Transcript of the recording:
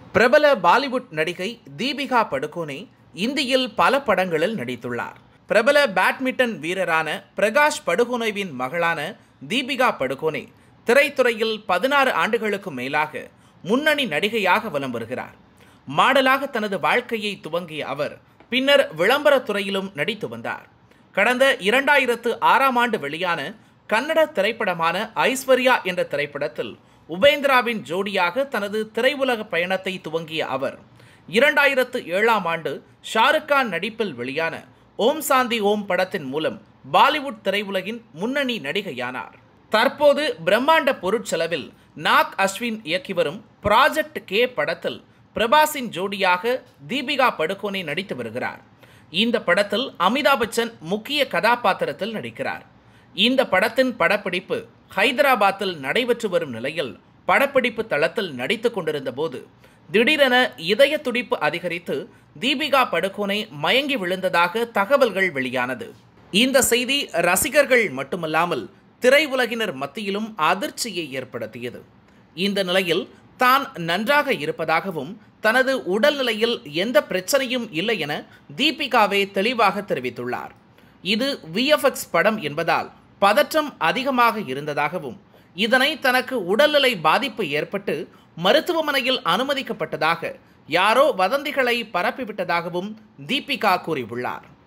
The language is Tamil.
பிரபல பாலிவுட் நடிகை தீபிகா படுகோனே இந்தியில் பல படங்களில் நடித்துள்ளார் பிரபல பேட்மிண்டன் வீரரான பிரகாஷ் படுகோனேவின் மகளான தீபிகா படுகோனே திரைத்துறையில் பதினாறு ஆண்டுகளுக்கு மேலாக முன்னணி நடிகையாக வலம் வருகிறார் மாடலாக தனது வாழ்க்கையை துவங்கிய அவர் பின்னர் விளம்பரத் துறையிலும் நடித்து வந்தார் கடந்த இரண்டாயிரத்து ஆறாம் ஆண்டு வெளியான கன்னட திரைப்படமான ஐஸ்வர்யா என்ற திரைப்படத்தில் உபேந்திராவின் ஜோடியாக தனது திரையுலக பயணத்தை துவங்கிய அவர் இரண்டாயிரத்து ஏழாம் ஆண்டு ஷாருக் கான் நடிப்பில் வெளியான ஓம் சாந்தி ஓம் படத்தின் மூலம் பாலிவுட் திரையுலகின் முன்னணி நடிகையானார் தற்போது பிரம்மாண்ட பொருட்செலவில் நாக் அஸ்வின் இயக்கி வரும் ப்ராஜெக்ட் கே படத்தில் பிரபாஸின் ஜோடியாக தீபிகா படுகோனே நடித்து வருகிறார் இந்த படத்தில் அமிதாப் பச்சன் முக்கிய கதாபாத்திரத்தில் நடிக்கிறார் இந்த படத்தின் படப்பிடிப்பு ஹைதராபாத்தில் நடைபெற்று வரும் நிலையில் படப்பிடிப்பு தளத்தில் நடித்து கொண்டிருந்த போது திடீரென இதய துடிப்பு அதிகரித்து தீபிகா படுகோனே மயங்கி விழுந்ததாக தகவல்கள் வெளியானது இந்த செய்தி ரசிகர்கள் மட்டுமல்லாமல் திரையுலகினர் மத்தியிலும் அதிர்ச்சியை ஏற்படுத்தியது இந்த நிலையில் தான் நன்றாக இருப்பதாகவும் தனது உடல்நிலையில் எந்த பிரச்சனையும் இல்லை என தீபிகாவே தெளிவாக தெரிவித்துள்ளார் இது விஎஃப்எக்ஸ் படம் என்பதால் பதற்றம் அதிகமாக இருந்ததாகவும் இதனை தனக்கு உடல்நிலை பாதிப்பு ஏற்பட்டு மருத்துவமனையில் அனுமதிக்கப்பட்டதாக யாரோ வதந்திகளை பரப்பிவிட்டதாகவும் தீபிகா கூறியுள்ளார்